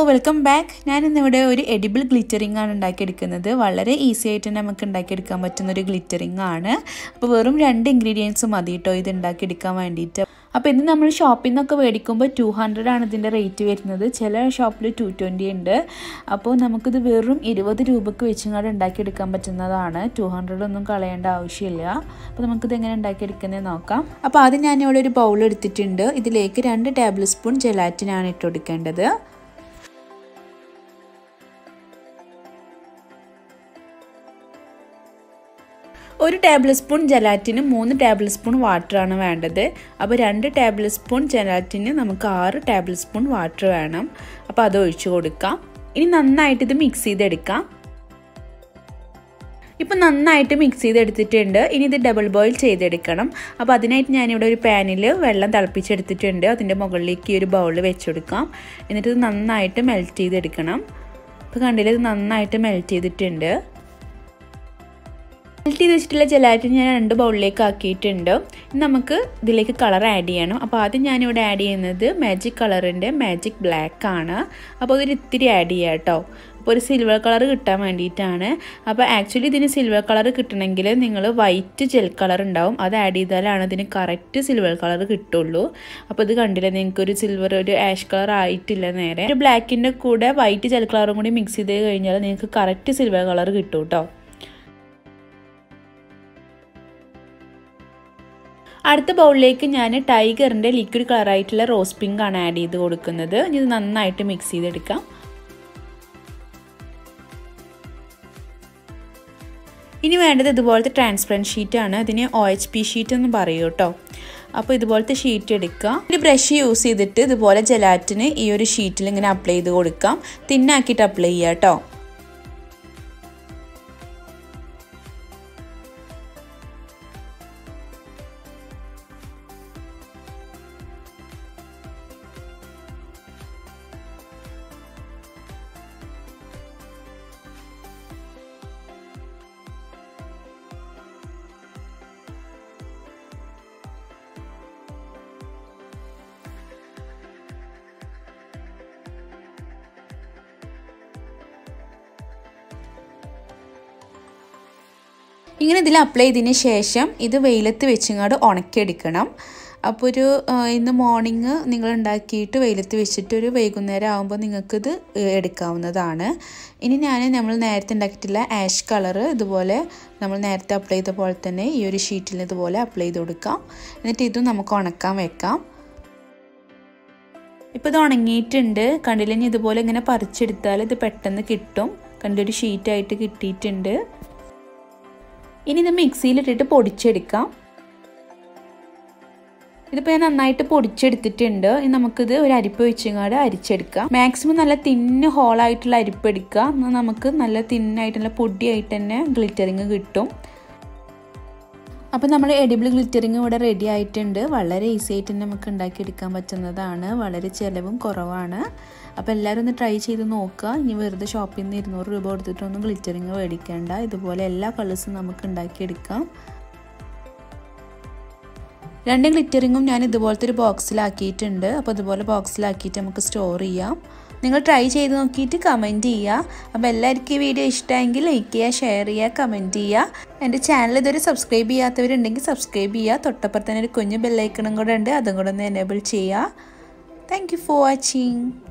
welcome back ഞാൻ ഇന്നിവിടെ ഒരു എഡിബിൾ ഗ്ലിറ്ററിംഗ് ആണ് ഉണ്ടാക്കിയെടുക്കുന്നത് വളരെ ഈസി ആയിട്ട് നമുക്ക് ഉണ്ടാക്കിയെടുക്കാൻ പറ്റുന്ന ഒരു ഗ്ലിറ്ററിംഗ് ആണ് അപ്പോൾ വെറും രണ്ട് ഇൻഗ്രീഡിയൻസ് മതി കേട്ടോ ഇത് ഉണ്ടാക്കിയെടുക്കാൻ വേണ്ടിയിട്ട് അപ്പോൾ ഇന്ന് നമ്മൾ ഷോപ്പിൽ നിന്നൊക്കെ മേടിക്കുമ്പോൾ ടു ഹൺഡ്രഡ് ആണ് ഇതിൻ്റെ റേറ്റ് വരുന്നത് ചില ഷോപ്പിൽ ടു ട്വൻറ്റി ഉണ്ട് അപ്പോൾ നമുക്കിത് വെറും ഇരുപത് രൂപയ്ക്ക് വെച്ചിങ്ങാട് ഉണ്ടാക്കിയെടുക്കാൻ പറ്റുന്നതാണ് ടു ഹൺഡ്രഡ് ഒന്നും കളയേണ്ട ആവശ്യമില്ല അപ്പോൾ നമുക്കിത് എങ്ങനെ ഉണ്ടാക്കിയെടുക്കുന്നത് നോക്കാം അപ്പോൾ ആദ്യം ഞാനിവിടെ ഒരു ബൗൾ എടുത്തിട്ടുണ്ട് ഇതിലേക്ക് രണ്ട് ടേബിൾ സ്പൂൺ ജെലാറ്റിനാണ് ഇട്ട് കൊടുക്കേണ്ടത് ഒരു ടേബിൾ സ്പൂൺ ജലാറ്റിന് മൂന്ന് ടേബിൾ സ്പൂൺ വാട്ടറാണ് വേണ്ടത് അപ്പോൾ രണ്ട് ടേബിൾ സ്പൂൺ ജലാറ്റിന് നമുക്ക് ആറ് ടേബിൾ സ്പൂൺ വാട്ടർ വേണം അപ്പോൾ അത് ഒഴിച്ചു കൊടുക്കാം ഇനി നന്നായിട്ട് ഇത് മിക്സ് ചെയ്തെടുക്കാം ഇപ്പം നന്നായിട്ട് മിക്സ് ചെയ്തെടുത്തിട്ടുണ്ട് ഇനി ഇത് ഡബിൾ ബോയിൽ ചെയ്തെടുക്കണം അപ്പോൾ അതിനായിട്ട് ഞാനിവിടെ ഒരു പാനിൽ വെള്ളം തിളപ്പിച്ചെടുത്തിട്ടുണ്ട് അതിൻ്റെ മുകളിലേക്ക് ഈ ഒരു ബൗൾ വെച്ചെടുക്കാം എന്നിട്ട് ഇത് നന്നായിട്ട് മെൽറ്റ് ചെയ്തെടുക്കണം ഇപ്പോൾ കണ്ടില്ല ഇത് നന്നായിട്ട് മെൽറ്റ് ചെയ്തിട്ടുണ്ട് മെൽറ്റ് ചെയ്ത് വെച്ചിട്ടുള്ള ജലാറ്റിൻ ഞാൻ രണ്ട് ബൗളിലേക്ക് ആക്കിയിട്ടുണ്ട് നമുക്ക് ഇതിലേക്ക് കളർ ആഡ് ചെയ്യണം അപ്പോൾ ആദ്യം ഞാനിവിടെ ആഡ് ചെയ്യുന്നത് മാജിക് കളറിൻ്റെ മാജിക് ബ്ലാക്ക് ആണ് അപ്പോൾ അതൊരു ഇത്തിരി ആഡ് ചെയ്യാം കേട്ടോ അപ്പോൾ ഒരു സിൽവർ കളർ കിട്ടാൻ വേണ്ടിയിട്ടാണ് അപ്പോൾ ആക്ച്വലി ഇതിന് സിൽവർ കളർ കിട്ടണമെങ്കിൽ നിങ്ങൾ വൈറ്റ് ജെൽ കളർ ഉണ്ടാവും അത് ആഡ് ചെയ്താലാണ് ഇതിന് കറക്റ്റ് സിൽവർ കളർ കിട്ടുള്ളൂ അപ്പോൾ ഇത് കണ്ടില്ലേ നിങ്ങൾക്ക് ഒരു സിൽവർ ഒരു ആഷ് കളർ ആയിട്ടില്ല നേരെ ഒരു ബ്ലാക്കിൻ്റെ കൂടെ വൈറ്റ് ജെൽ കളറും കൂടി മിക്സ് ചെയ്ത് കഴിഞ്ഞാൽ നിങ്ങൾക്ക് കറക്റ്റ് സിൽവർ കളർ കിട്ടും കേട്ടോ അടുത്ത ബൗളിലേക്ക് ഞാൻ ടൈഗറിൻ്റെ ലിക്വിഡ് കളറായിട്ടുള്ള റോസ് പിങ്ക് ആണ് ആഡ് ചെയ്ത് കൊടുക്കുന്നത് ഇത് നന്നായിട്ട് മിക്സ് ചെയ്തെടുക്കാം ഇനി വേണ്ടത് ഇതുപോലത്തെ ട്രാൻസ്പെറൻറ്റ് ഷീറ്റാണ് അതിന് ഒ എച്ച് പി ഷീറ്റ് എന്ന് പറയൂ കേട്ടോ അപ്പോൾ ഇതുപോലത്തെ ഷീറ്റ് എടുക്കുക ഒരു ബ്രഷ് യൂസ് ചെയ്തിട്ട് ഇതുപോലെ ജലാറ്റിന് ഈ ഒരു ഷീറ്റിൽ ഇങ്ങനെ അപ്ലൈ ചെയ്ത് കൊടുക്കാം തിന്നാക്കിയിട്ട് അപ്ലൈ ചെയ്യുക കേട്ടോ ഇങ്ങനെ ഇതിൽ അപ്ലൈ ചെയ്തതിന് ശേഷം ഇത് വെയിലത്ത് വെച്ചിങ്ങാട് ഉണക്കിയെടുക്കണം അപ്പോൾ ഒരു ഇന്ന് മോർണിംഗ് നിങ്ങൾ ഉണ്ടാക്കിയിട്ട് വെയിലത്ത് വെച്ചിട്ട് ഒരു വൈകുന്നേരം ആകുമ്പോൾ നിങ്ങൾക്കിത് എടുക്കാവുന്നതാണ് ഇനി ഞാൻ നമ്മൾ നേരത്തെ ഉണ്ടാക്കിയിട്ടുള്ള ആഷ് കളറ് ഇതുപോലെ നമ്മൾ നേരത്തെ അപ്ലൈ ചെയ്ത പോലെ തന്നെ ഈ ഒരു ഷീറ്റിൽ ഇതുപോലെ അപ്ലൈ ചെയ്ത് കൊടുക്കാം എന്നിട്ട് ഇതും നമുക്ക് ഉണക്കാൻ വെക്കാം ഇപ്പോൾ ഇത് ഉണങ്ങിയിട്ടുണ്ട് കണ്ടില്ലെങ്കിൽ ഇതുപോലെ ഇങ്ങനെ പറിച്ചെടുത്താൽ ഇത് പെട്ടെന്ന് കിട്ടും കണ്ടൊരു ഷീറ്റായിട്ട് കിട്ടിയിട്ടുണ്ട് ഇനി ഇത് മിക്സിയിലിട്ടിട്ട് പൊടിച്ചെടുക്കാം ഇതിപ്പോൾ ഞാൻ നന്നായിട്ട് പൊടിച്ചെടുത്തിട്ടുണ്ട് ഇനി നമുക്കിത് ഒരു അരിപ്പ് വെച്ചങ്ങാട് അരിച്ചെടുക്കാം മാക്സിമം നല്ല തിന്ന് ഹോളായിട്ടുള്ള അരിപ്പ് എടുക്കുക എന്നാൽ നമുക്ക് നല്ല തിന്നായിട്ടുള്ള പൊടിയായിട്ട് തന്നെ ഗ്ലിറ്ററിങ് കിട്ടും അപ്പോൾ നമ്മൾ എഡിബിൾ ഗ്ലിറ്ററിങ് ഇവിടെ റെഡി ആയിട്ടുണ്ട് വളരെ ഈസി ആയിട്ട് നമുക്ക് ഉണ്ടാക്കിയെടുക്കാൻ പറ്റുന്നതാണ് വളരെ ചിലവും കുറവാണ് അപ്പോൾ എല്ലാവരും ഒന്ന് ട്രൈ ചെയ്ത് നോക്കുക ഇനി വെറുതെ ഷോപ്പിൽ നിന്ന് ഇരുന്നൂറ് രൂപ കൊടുത്തിട്ടൊന്നും ഗ്ലിറ്ററിങ് മേടിക്കേണ്ട ഇതുപോലെ എല്ലാ കളേഴ്സും നമുക്ക് ഉണ്ടാക്കിയെടുക്കാം രണ്ട് ഗ്ലിറ്ററിങ്ങും ഞാൻ ഇതുപോലത്തെ ഒരു ബോക്സിലാക്കിയിട്ടുണ്ട് അപ്പോൾ ഇതുപോലെ ബോക്സിലാക്കിയിട്ട് നമുക്ക് സ്റ്റോർ ചെയ്യാം നിങ്ങൾ ട്രൈ ചെയ്ത് നോക്കിയിട്ട് കമൻറ്റ് ചെയ്യുക അപ്പോൾ എല്ലാവർക്കും ഈ വീഡിയോ ഇഷ്ടമെങ്കിൽ ലൈക്ക് ചെയ്യുക ഷെയർ ചെയ്യുക കമൻറ്റ് ചെയ്യുക എൻ്റെ ചാനൽ ഇതുവരെ സബ്സ്ക്രൈബ് ചെയ്യാത്തവരുണ്ടെങ്കിൽ സബ്സ്ക്രൈബ് ചെയ്യുക തൊട്ടപ്പുറത്ത് തന്നെ ഒരു കുഞ്ഞു ബെല്ലൈക്കണും കൂടെ ഉണ്ട് അതും കൂടെ ഒന്ന് എനേബിൾ ചെയ്യുക താങ്ക് ഫോർ വാച്ചിങ്